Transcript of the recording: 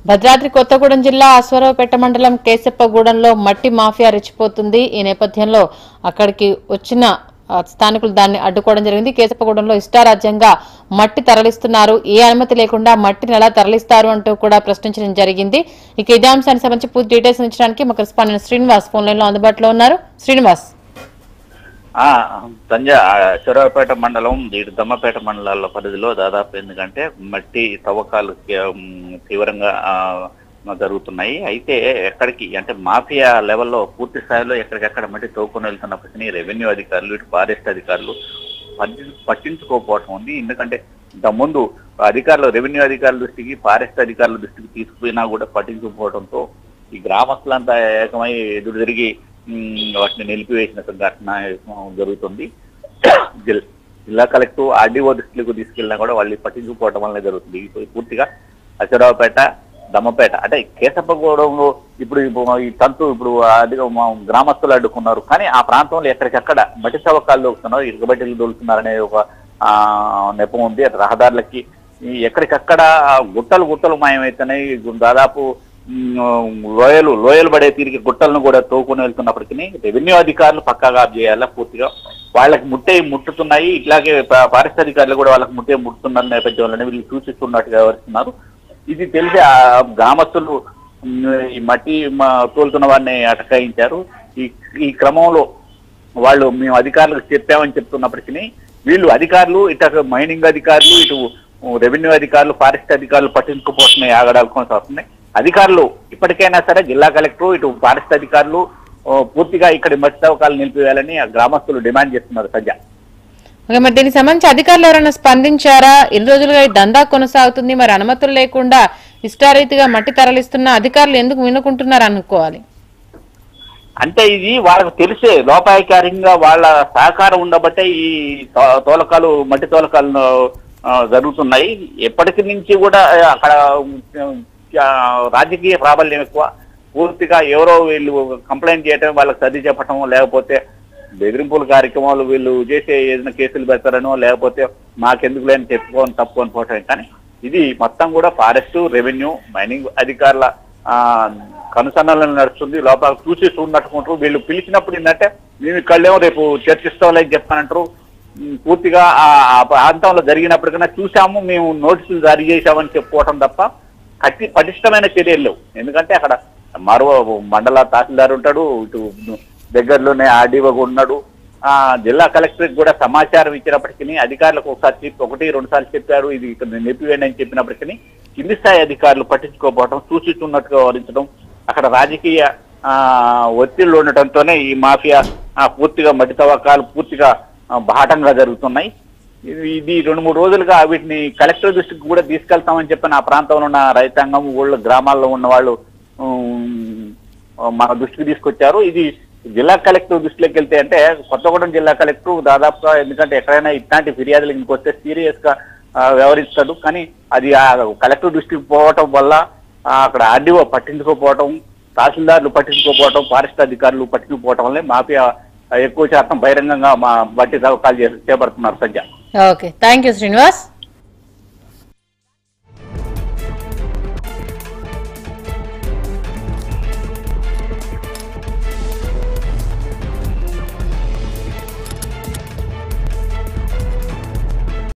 భద్రాద్రి కొత్తగూడెం జిల్లా అశ్వరావుపేట మండలం కేశప్పగూడెంలో మట్టి మాఫియా రెచ్చిపోతుంది ఈ నేపథ్యంలో అక్కడికి వచ్చిన ఆ, స్థానికులు దాన్ని అడ్డుకోవడం జరిగింది కేశప్పగూడెంలో ఇష్టారాజ్యంగా మట్టి తరలిస్తున్నారు ఏ అనుమతి లేకుండా మట్టిని ఎలా తరలిస్తారు అంటూ కూడా ప్రశ్నించడం జరిగింది ఇక ఇదే అంశానికి సంబంధించి పూర్తి డీటెయిల్స్ ఇచ్చడానికి మా కరెస్పాండెంట్ శ్రీనివాస్ ఫోన్ లైన్ లో అందుబాటులో ఉన్నారు శ్రీనివాస్ ఆ, సంజయ్ అశ్వరావుపేట మండలం ఇటు దమ్మపేట మండలాల పరిధిలో దాదాపు ఎందుకంటే మట్టి తవ్వకాలు ఉమ్, తీవ్రంగా ఆ, జరుగుతున్నాయి అయితే ఎక్కడికి అంటే మాఫియా లెవెల్లో పూర్తి స్థాయిలో ఎక్కడికెక్కడ మట్టి తవ్వుకొని వెళ్తున్నప్పటికీ రెవెన్యూ అధికారులు ఇటు ఫారెస్ట్ అధికారులు పట్టి- పట్టించుకోకపోవటం ఉంది ఎందుకంటే ఇంత ముందు అధికారులు రెవెన్యూ అధికారుల దృష్టికి ఫారెస్ట్ అధికారుల దృష్టికి తీసుకుపోయినా కూడా పట్టించుకోకపోవడంతో ఈ గ్రామస్తులంతా ఏకమై ఎదురు తిరిగి ఉమ్, వాటిని నిలిపివేసిన ఘటన జరుగుతుంది జిల్- జిల్లా కలెక్టర్ ఆర్డీఓ దృష్టికి తీసుకెళ్ళినా కూడా వాళ్ళు పట్టించుకోవడం వల్ల జరుగుతుంది ఇప్పుడు పూర్తిగా అశ్వరావుపేట దమ్మపేట అంటే కేశప్పగూడెంలో ఇప్పుడు ఇప్పుడు ఈ తంతు ఇప్పుడు అది మా గ్రామస్తులు అడ్డుకున్నారు కానీ ఆ ప్రాంతంలో ఎక్కడికక్కడ మట్టి తవ్వకాలు దొరుకుతున్నారు ఇరుకబట్టిలు దొరుకుతున్నారనే ఒక ఆ, నెపం ఉంది అటు రహదారులకి ఈ ఎక్కడికక్కడ గుట్టలు గుట్టలు మాయమవుతున్నాయి దాదాపు ఉమ్, లోయలు లోయలు పడే తీరికి గుట్టలను కూడా తోకొని వెళ్తున్నప్పటికీ రెవెన్యూ అధికారులు పక్కాగా ఆఫ్ చేయాలా పూర్తిగా వాళ్ళకి ముట్టే ముట్టుతున్నాయి ఇట్లాగే ప- ఫారెస్ట్ అధికారులు కూడా వాళ్ళకి ముట్టే ముట్టుతున్న నేపథ్యంలోనే వీళ్ళు సూచిస్తున్నట్టుగా వివరిస్తున్నారు ఇది తెలిసి ఆ గ్రామస్తులు ఉమ్, ఈ మట్టి మ- తోలుతున్న వారిని అటకాయించారు ఈ ఈ క్రమంలో వాళ్ళు మేము అధికారులకు చెప్పామని చెప్తున్నప్పటికీ వీళ్ళు అధికారులు ఇటు మైనింగ్ అధికారులు ఇటు రెవెన్యూ అధికారులు ఫారెస్ట్ అధికారులు పట్టించుకుపోతున్నాయి ఆగడాలు కొనసాగుతున్నాయి అధికారులు ఇప్పటికైనా సరే జిల్లా కలెక్టర్ ఇటు ఫారెస్ట్ అధికారులు ఓ, పూర్తిగా ఇక్కడ మట్టి తవ్వకాలు నిలిపివేయాలని ఆ గ్రామస్తులు డిమాండ్ చేస్తున్నారు సజ్జ ఓకే మరి దీనికి సంబంధించి అధికారులు ఎవరైనా స్పందించారా ఎన్ని రోజులుగా ఈ దందా కొనసాగుతుంది మరి అనుమతులు లేకుండా ఇష్టారీతిగా మట్టి తరలిస్తున్న అధికారులు ఎందుకు వినుకుంటున్నారు అనుకోవాలి అంటే ఇది వాళ్ళకు తెలిసే లోపాయకారికంగా వాళ్ళ సహకారం ఉండబట్టే ఈ తో- తోలకాలు మట్టి తోలకాలు ఆ, జరుగుతున్నాయి ఎప్పటికి నుంచి కూడా ఆ, అక్కడ ఆ, రాజకీయ ప్రాబల్యం ఎక్కువ పూర్తిగా ఎవరో వీళ్ళు కంప్లైంట్ చేయటం వాళ్ళకి సర్ది చెప్పటం లేకపోతే బెదిరింపుల కార్యక్రమాలు వీళ్ళు చేసే ఏదైనా కేసులు పెడతారనో లేకపోతే మాకెందుకు లేని చెప్పుకొని తప్పుకొని పోవటం కానీ ఇది మొత్తం కూడా ఫారెస్ట్ రెవెన్యూ మైనింగ్ అధికారుల ఆ కనుసన్నలను నడుస్తుంది లోపల చూసి చూడనట్టుకుంటారు వీళ్ళు పిలిచినప్పుడు ఏంటంటే మేము ఇక్కడేమో రేపు చర్చిస్తామని చెప్పానంటారు ఉమ్, పూర్తిగా ఆ ఆ ప్రాంతంలో జరిగినప్పటికైనా చూసాము మేము నోటీసులు జారీ చేశామని చెప్పుకోవటం తప్ప కట్టి పటిష్టమైన చర్యలు లేవు ఎందుకంటే అక్కడ మరో మండల తహసీల్దార్ ఉంటాడు ఇటు దగ్గరలోనే ఆర్డీఓ ఉన్నాడు ఆ జిల్లా కలెక్టర్ కూడా సమాచారం ఇచ్చినప్పటికీ అధికారులకు ఒకసారి చెప్పి ఒకటి రెండు సార్లు చెప్పారు ఇది ఇక్కడ నిలిపివేయండి అని చెప్పినప్పటికీ కింది స్థాయి అధికారులు పట్టించుకోకపోవడం సూచిస్తున్నట్టుగా వివరించడం అక్కడ రాజకీయ ఆ ఒత్తిళ్లు ఉండటంతోనే ఈ మాఫియా ఆ, పూర్తిగా మట్టి తవ్వకాలు పూర్తిగా ఆ, బాటంగా జరుగుతున్నాయి ఇది ఇది రెండు మూడు రోజులుగా వీటిని కలెక్టర్ దృష్టికి కూడా తీసుకెళ్తామని చెప్పిన ఆ ప్రాంతంలో ఉన్న రైతాంగం ఊళ్ళో గ్రామాల్లో ఉన్న వాళ్ళు ఉమ్, మన దృష్టికి తీసుకొచ్చారు ఇది జిల్లా కలెక్టర్ దృష్టిలోకి వెళ్తే అంటే కొత్తగూడెం జిల్లా కలెక్టర్ దాదాపుగా ఎందుకంటే ఎక్కడైనా ఇట్లాంటి ఫిర్యాదులు ఇంకొస్తే సీరియస్ గా ఆ, వ్యవహరిస్తాడు కానీ అది ఆ కలెక్టర్ దృష్టికి పోవటం వల్ల ఆ, అక్కడ ఆర్డీఓ పట్టించుకోకపోవటం తహసీల్దార్లు పట్టించుకోకపోవటం ఫారెస్ట్ అధికారులు పట్టించుకోవటం వల్లే మాఫియా ఎక్కువ శాతం బహిరంగంగా మా బట్టి తవ్వకాలు చే- చేపడుతున్నారు Sanjay okay thank you Srinivas